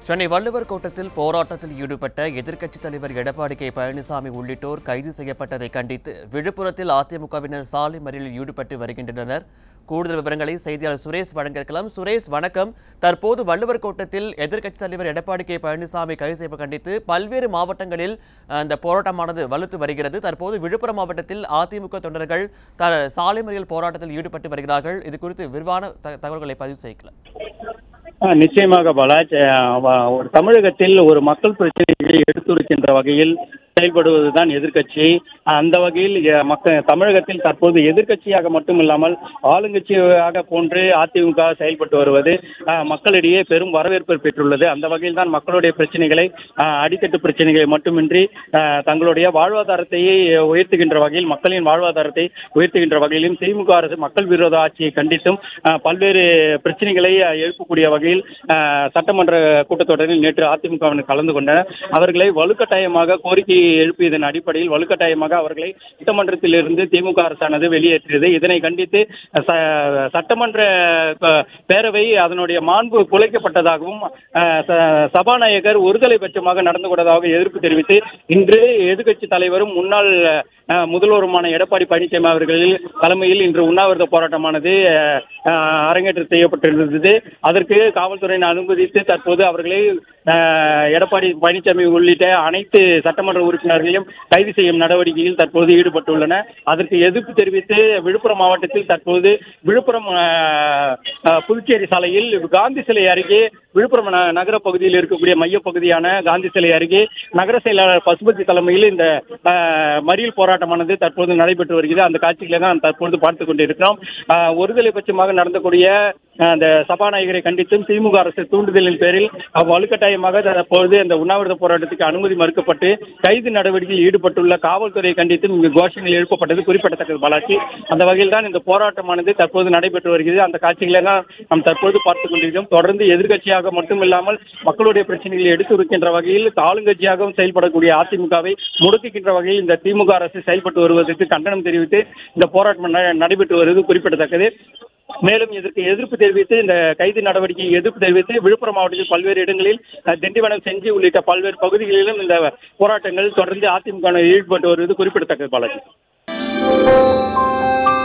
சென்னை வள்ளுவர் கோட்டத்தில் போராட்டத்தில் ஈடுபட்ட எதிர்க்கட்சித் தலைவர் எடப்பாடி கே பழனிசாமி உள்ளிட்டோர் கைது செய்யப்பட்டதை கண்டித்து விழுப்புரத்தில் அதிமுகவினர் சாலை மறியலில் ஈடுபட்டு வருகின்றனர் கூடுதல் விவரங்களை செய்தியாளர் சுரேஷ் வழங்க இருக்கலாம் சுரேஷ் வணக்கம் தற்போது வள்ளுவர் கோட்டத்தில் எதிர்க்கட்சித் தலைவர் எடப்பாடி கே பழனிசாமி கைது செய்ய கண்டித்து பல்வேறு மாவட்டங்களில் அஹ், இந்த போராட்டமானது வலுத்து வருகிறது தற்போது விழுப்புரம் மாவட்டத்தில் அதிமுக தொண்டர்கள் த சாலை மறியல் போராட்டத்தில் ஈடுபட்டு வருகிறார்கள் இது குறித்து விரிவான த- தகவல்களை பதிவு செய்யலாம் ஆ, நிச்சயமாக பாலாஜ் ஆ, வ- ஒரு தமிழகத்தில் ஒரு மக்கள் பிரச்சனைகளை எடுத்துரைக்கின்ற வகையில் செயல்படுவதுதான் எதிர்க்கட்சி அந்த வகையில் எ, மக்க தமிழகத்தில் தற்போது எதிர்க்கட்சியாக மட்டும் இல்லாமல் ஆளுங்கட்சியாக போன்று அதிமுக செயல்பட்டு வருவது ஆ, மக்களிடையே பெரும் வரவேற்பு பெற்றுள்ளது அந்த வகையில் தான் மக்களுடைய பிரச்சனைகளை ஆ, அடித்தட்டு பிரச்சனைகளை மட்டுமின்றி ஆ, தங்களுடைய வாழ்வாதாரத்தையே உயர்த்துகின்ற வகையில் மக்களின் வாழ்வாதாரத்தை உயர்த்துகின்ற வகையிலும் திமுக அரசு மக்கள் விரோத ஆட்சியை கண்டித்தும் ஆ, பல்வேறு பிரச்சனைகளை ஆ, எழுப்பக்கூடிய வகையில் ஆ, சட்டமன்ற கூட்டத்தொடரில் நேற்று அதிமுகவினர் கலந்து கொண்டனர் அவர்களை வலுக்கட்டாயமாக கோரிக்கை எழுப்பியதன் அடிப்படையில் வலுக்கட்டாயமாக அவர்களை சட்டமன்றத்திலிருந்து திமுக அரசானது வெளியேற்றியது இதனை கண்டித்து ச- சட்டமன்ற ப- பேரவை அதனுடைய மாண்பு குலைக்கப்பட்டதாகவும் ஆ, ச- சபாநாயகர் ஒருதலை பட்சமாக நடந்து கொண்டதாக எதிர்ப்பு தெரிவித்து இன்று எதிர்க்கட்சி தலைவரும் முன்னாள் ஆ, முதல்வருமான எடப்பாடி பழனிசாமி அவர்களில் தலைமையில் இன்று உண்ணாவிரத போராட்டமானது ஆ, அரங்கேற்றம் செய்யப்பட்டிருந்தது அதற்கு காவல்துறையினர் அனுமதித்து தற்போது அவர்களை ஆ, எடப்பாடி பழனிசாமி உள்ளிட்ட அனைத்து சட்டமன்ற உறுப்பினர்களையும் கைது செய்யும் நடவடிக்கையில் தற்போது ஈடுபட்டுள்ளன அதற்கு எதிர்ப்பு தெரிவித்து விழுப்புரம் மாவட்டத்தில் தற்போது விழுப்புரம் ஆ, ஆ, புதுச்சேரி சாலையில் காந்தி சிலை அருகே விழுப்புரம் ந- நகர பகுதியில் இருக்கக்கூடிய மையப்பகுதியான காந்தி சிலை அருகே நகர செயலாளர் பசுபதி தலைமையில் இந்த ஆ, மறியல் போராட்டமானது தற்போது நடைபெற்று வருகிறது அந்த காட்சிகளை தான் தற்போது பார்த்துக் கொண்டிருக்கிறோம் ஆ, ஒருதலை பட்சமாக நடந்தக்கூடிய ஆ, அந்த சபாநாயகரை கண்டித்தும் திமுக அரசு தூண்டுதலின் பேரில் அவ் வலுக்கட்டாயமாக தற்பொழுது அந்த உண்ணாவிரத போராட்டத்துக்கு அனுமதி மறுக்கப்பட்டு கைது நடவடிக்கையில் ஈடுபட்டுள்ள காவல்துறையை கண்டித்தும் இங்கு கோஷங்கள் எழுப்பப்பட்டது குறிப்பிடத்தக்கது பாலாஜி அந்த வகையில் தான் இந்த போராட்டமானது தற்போது நடைபெற்று வருகிறது அந்த காட்சிகளை தான் நாம் தற்போது பார்த்துக் கொண்டிருக்கிறோம் தொடர்ந்து எதிர்க்கட்சியாக மட்டுமில்லாமல் மக்களுடைய பிரச்சனைகளை எடுத்துரைக்கின்ற வகையில் ஆளுங்கட்சியாகவும் செயல்படக்கூடிய அதிமுகவை முடக்குகின்ற வகையில் இந்த திமுக அரசு செயல்பட்டு வருவதற்கு கண்டனம் தெரிவித்து இந்த போராட்டம் ந- நடைபெற்று வருவது குறிப்பிடத்தக்கது மேலும் இதற்கு எதிர்ப்பு தெரிவித்து இந்த கைது நடவடிக்கையை எதிர்ப்பு தெரிவித்து விழுப்புரம் மாவட்டத்தில் பல்வேறு இடங்களில் அஹ், திண்டிவனம் செஞ்சி உள்ளிட்ட பல்வேறு பகுதிகளிலும் இந்த போராட்டங்கள் தொடர்ந்து அதிமுக ஈடுபட்டு வருவது குறிப்பிடத்தக்கது பாலாஜி